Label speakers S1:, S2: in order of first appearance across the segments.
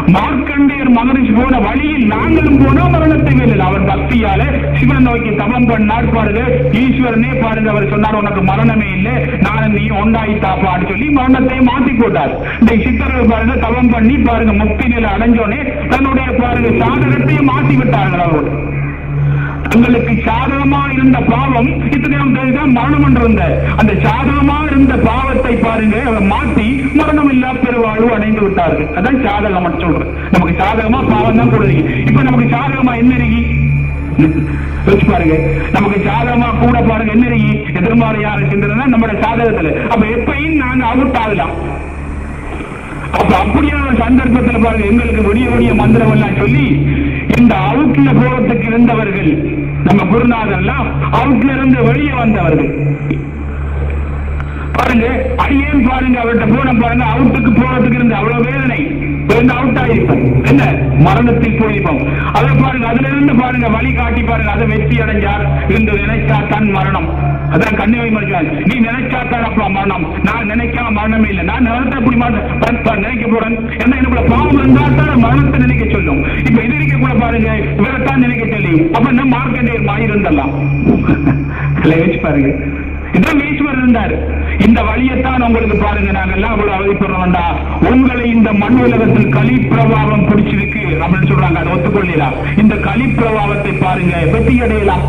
S1: மார்க்கண்டேயர் மகரிஷி போன வழியில் நாங்களும் போனா மரணத்தை வெல்லல அவர் பக்தியால சிவன் நோக்கி தபம் பண்ணார் பாருங்க ஈஸ்வரனே பாருங்க அவர் சொன்னார் உனக்கு மரணமே இல்லை நான் நீ ஒன்றாய் தாப்பான்னு சொல்லி மரணத்தை மாத்தி போட்டார் இந்த சித்தர்கள் பாருங்க தவம் பண்ணி பாருங்க முக்தி நிலை அடைஞ்சோடனே தன்னுடைய பாருங்க சாதகத்தையும் மாத்தி விட்டார்கள் அவரோட தங்களுக்கு சாதகமா இருந்த பாவம் இத்தனையாம் தேதிதான் மரணம் என்று இருந்த அந்த சாதகமா இருந்த பாவத்தை பாருங்க அவர் மாத்தி மரணம் இல்லா பெருவாழ்வு அடைந்து விட்டார்கள் அதான் சாதகம் சொல்றேன் நமக்கு சாதகமா பாவம் தான் கொடுங்க இப்ப நமக்கு சாதகமா என்ன இருக்கி யோசிச்சு பாருங்க நமக்கு சாதகமா கூட பாருங்க என்ன இருக்கி எதிர்மறையான சிந்தனை நம்மளோட சாதகத்துல அப்ப எப்பயும் நாங்க அவுட் ஆகலாம் அப்ப அப்படியான சந்தர்ப்பத்துல பாருங்க எங்களுக்கு விடிய விடிய மந்திரம் எல்லாம் சொல்லி இந்த அவுட்ல போறதுக்கு இருந்தவர்கள் நம்ம குருநாதர்லாம் அவுட்ல இருந்து வெளியே வந்தவர்கள் பாருங்க அடியேன் பாருங்க அவர்கிட்ட போன பாருங்க அவுட்டுக்கு போறதுக்கு இருந்த அவ்வளவு வேதனை இருந்து அவுட் ஆயிருப்போம் என்ன மரணத்தில் போயிருப்போம் அதை பாருங்க அதுல இருந்து பாருங்க வழி காட்டி பாருங்க அதை வெற்றி அடைஞ்சார் இருந்து நினைச்சா தன் மரணம் அதான் கண்ணிவை மறைச்சார் நீ நினைச்சா தான் அப்பா மரணம் நான் நினைக்காம மரணமே இல்லை நான் நினைத்த எப்படி மரணம் நினைக்க போறேன் என்ன எனக்கு பாவம் இருந்தா தான் மரணத்தை நினைக்க சொல்லும் இப்ப இது இருக்க கூட பாருங்க இவரைத்தான் நினைக்க சொல்லி அப்ப என்ன மார்க்கண்டேயர் மாறி இருந்தலாம் வச்சு பாருங்க இதான் ஈஸ்வரர் இருந்தார் இந்த வழியைத்தான் உங்களுக்கு பாருங்க நாங்க எல்லாம் அவ்வளவு அவதிப்படுறோம்டா உங்களை இந்த மண் உலகத்தில் களி பிரபாவம் பிடிச்சிருக்கு அப்படின்னு சொல்றாங்க அதை ஒத்துக்கொள்ளலாம் இந்த களி பிரபாவத்தை பாருங்க வெற்றி அடையலாம்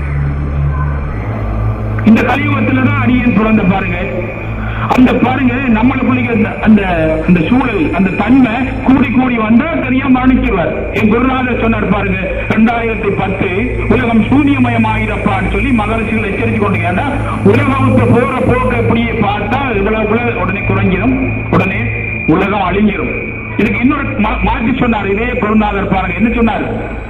S1: இந்த கலியுகத்துல தான் அடியேன் பிறந்த பாருங்க அந்த பாருங்க நம்மளுக்குள்ள அந்த அந்த அந்த சூழல் அந்த தன்மை கூடி கூடி வந்தா சரியா மரணிச்சிருவார் என் குருநாதர் சொன்னார் பாருங்க ரெண்டாயிரத்தி பத்து உலகம் சூனியமயமாயிரப்பான்னு சொல்லி மகரிஷிகள் எச்சரித்து கொண்டு ஏன்னா உலகம் இப்ப போற போக்க இப்படியே பார்த்தா இவ்வளவுக்குள்ள உடனே குறைஞ்சிடும் உடனே உலகம் அழிஞ்சிடும் இதுக்கு இன்னொரு மா- மாற்றி சொன்னார் இதே குருநாதர் பாருங்க என்ன சொன்னார்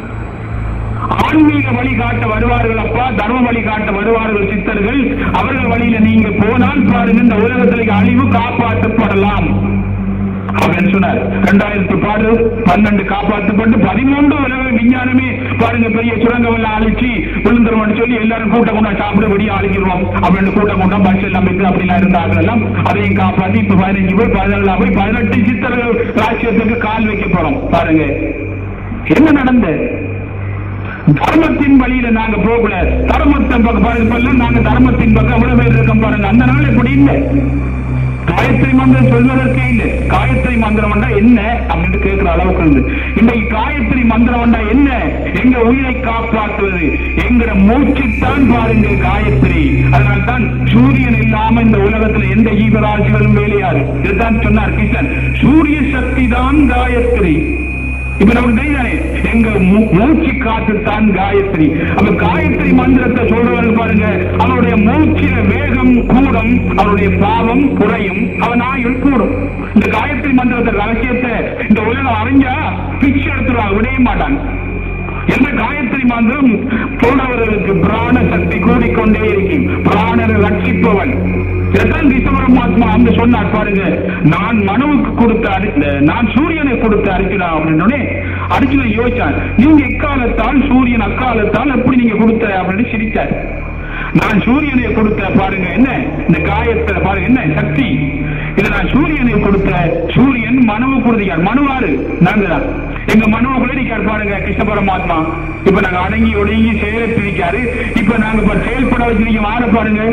S1: ஆன்மீக வழிகாட்ட வருவார்கள் அப்பா தர்ம வழிகாட்ட வருவார்கள் சித்தர்கள் அவர்கள் வழியில நீங்க போனால் பாருங்க இந்த உலகத்திற்கு அழிவு காப்பாற்றப்படலாம் அப்படின்னு சொன்னார் ரெண்டாயிரத்தி பாடு பன்னெண்டு காப்பாற்றப்பட்டு பதிமூன்று உலக விஞ்ஞானமே பாருங்க பெரிய சுரங்கம் எல்லாம் அழிச்சு விழுந்துருவோம்னு சொல்லி எல்லாரும் கூட்டம் கொண்டா சாப்பிட வெளியே அழிக்கிறோம் அப்படின்னு கூட்டம் கொண்டா பஸ் எல்லாம் விட்டு அப்படிலாம் இருந்தார்கள் எல்லாம் அதையும் காப்பாத்தி இப்ப பதினஞ்சு போய் பதினேழு போய் பதினெட்டு சித்தர்கள் ராஜ்யத்துக்கு கால் வைக்க போறோம் பாருங்க என்ன நடந்தது தர்மத்தின் வழியில நாங்க போகல தர்மத்தின் பக்கம் பாருங்க இப்ப எல்லாம் நாங்க தர்மத்தின் பக்கம் எவ்வளவு பேர் இருக்கோம் பாருங்க அந்த நாள் இப்படி இல்லை காயத்ரி மந்திரம் சொல்வதற்கே இல்லை காயத்ரி மந்திரம் வந்தா என்ன அப்படின்னு கேட்கிற அளவுக்கு இருந்து இன்றைக்கு காயத்ரி மந்திரம் வந்தா என்ன எங்க உயிரை காப்பாற்றுவது எங்கிற மூச்சுத்தான் பாருங்க காயத்ரி அதனால்தான் சூரியன் இல்லாம இந்த உலகத்துல எந்த ஜீவராசிகளும் வேலையாது இதுதான் சொன்னார் கிருஷ்ணன் சூரிய சக்தி தான் காயத்ரி இப்ப நமக்கு தெரியுதானே எங்க மூ- மூச்சு காத்து தான் காயத்ரி அப்ப காயத்ரி மந்திரத்தை சொல்றவர்கள் பாருங்க அவனுடைய மூச்சில வேகம் கூடும் அவனுடைய பாவம் குறையும் அவன் ஆயுள் கூடும் இந்த காயத்ரி மந்திரத்தை ரகசியத்தை இந்த உலகம் அறிஞ்சா பிச்சு எடுத்துருவாங்க விடவே மாட்டாங்க எந்த காயத்ரி மந்திரம் சொல்றவர்களுக்கு பிராண சக்தி கூடிக்கொண்டே இருக்கும் பிராணரை ரட்சிப்பவன் இதைத்தான் கிருஷ்ணபரமாத்மா அங்க சொன்னார் பாருங்க நான் மனுவுக்கு கொடுத்த அறி- இந்த நான் சூரியனை கொடுத்த அறிக்கலாம் அப்படின்னு அர்ஜுனன் யோசிச்சான் நீங்க எக்காலத்தால் சூரியன் அக்காலத்தால் எப்படி நீங்க கொடுத்த அப்படின்னு சிரிச்சார் நான் சூரியனை கொடுத்த பாருங்க என்ன இந்த காயத்தை பாருங்க என்ன சக்தி இதை நான் சூரியனை கொடுத்த சூரியன் மனுவு கொடுத்தார் மனுவாரு நாங்க தான் எங்க மனுவுக்குள்ள இருக்கார் பாருங்க கிருஷ்ண பரமாத்மா இப்ப நாங்க அடங்கி ஒடுங்கி செயலற்றிருக்காரு இப்ப நாங்க இப்ப செயல்பட வச்சிருக்கோம் ஆற பாருங்க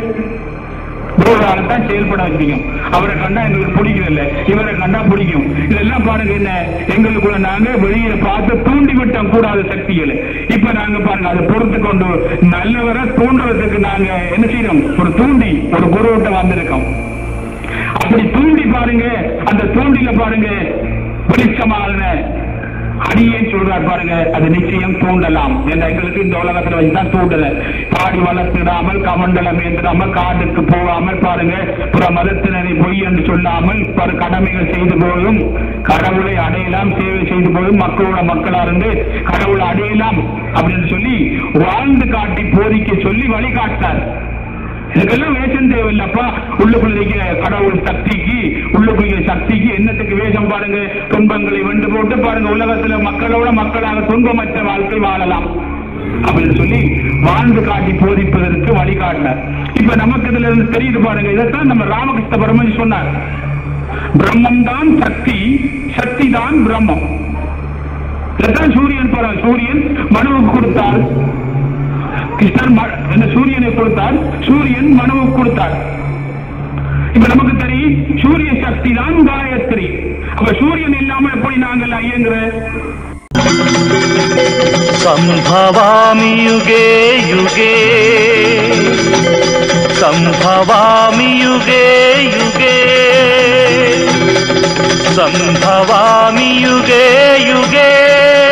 S1: தான் செயல்பட வச்சிருக்கோம் அவரை கண்டா எங்களுக்கு பிடிக்கிறது இல்ல இவரை கண்டா பிடிக்கும் இதெல்லாம் பாருங்க என்ன எங்களுக்குள்ள நாங்க வெளியில பார்த்து தூண்டி விட்டோம் கூடாத சக்திகளை இப்ப நாங்க பாருங்க அதை பொறுத்து கொண்டு நல்லவரை தூண்டுறதுக்கு நாங்க என்ன செய்யறோம் ஒரு தூண்டி ஒரு குருவிட்ட வந்திருக்கோம் அப்படி தூண்டி பாருங்க அந்த தூண்டில பாருங்க வெளிச்சமான அடியேன் சொல்றார் பாருங்க அது நிச்சயம் தூண்டலாம் என்ற எங்களுக்கு இந்த உலகத்துல வச்சுதான் தூண்டல பாடி வளர்த்திடாமல் கமண்டலம் ஏந்திடாமல் காட்டுக்கு போகாமல் பாருங்க புற மதத்தினரை பொய் என்று சொல்லாமல் பல கடமைகள் செய்து போதும் கடவுளை அடையலாம் சேவை செய்து போதும் மக்களோட மக்களா இருந்து கடவுளை அடையலாம் அப்படின்னு சொல்லி வாழ்ந்து காட்டி போதிக்க சொல்லி வழிகாட்டார் இதுக்கெல்லாம் வேஷம் தேவையில்லப்பா உள்ளுக்குள்ள இருக்கிற கடவுள் சக்திக்கு உள்ளுக்குள்ள சக்திக்கு என்னத்துக்கு வேஷம் பாருங்க துன்பங்களை வென்று போட்டு பாருங்க உலகத்துல மக்களோட மக்களாக துன்பமற்ற வாழ்க்கை வாழலாம் அப்படின்னு சொல்லி வாழ்ந்து காட்டி போதிப்பதற்கு வழிகாட்டினார் இப்ப நமக்கு இதுல இருந்து தெரியுது பாருங்க இதைத்தான் நம்ம ராமகிருஷ்ண பரமன் சொன்னார் பிரம்மம் தான் சக்தி சக்தி தான் பிரம்மம் அப்படித்தான் சூரியன் போறார் சூரியன் மனுவுக்கு கொடுத்தார் கிருஷ்ணர் ம- இந்த சூரியனை கொடுத்தார் சூரியன் மனுவுக்கு கொடுத்தார் இப்ப நமக்கு தெரியும் சூரிய சக்தி தான் காயத்ரி அப்ப சூரியன் இல்லாம எப்படி நாங்கள் ஐயங்கிற
S2: सम्भवामि युगे युगे सम्भवामि युगे युगे सम्भवामि युगे युगे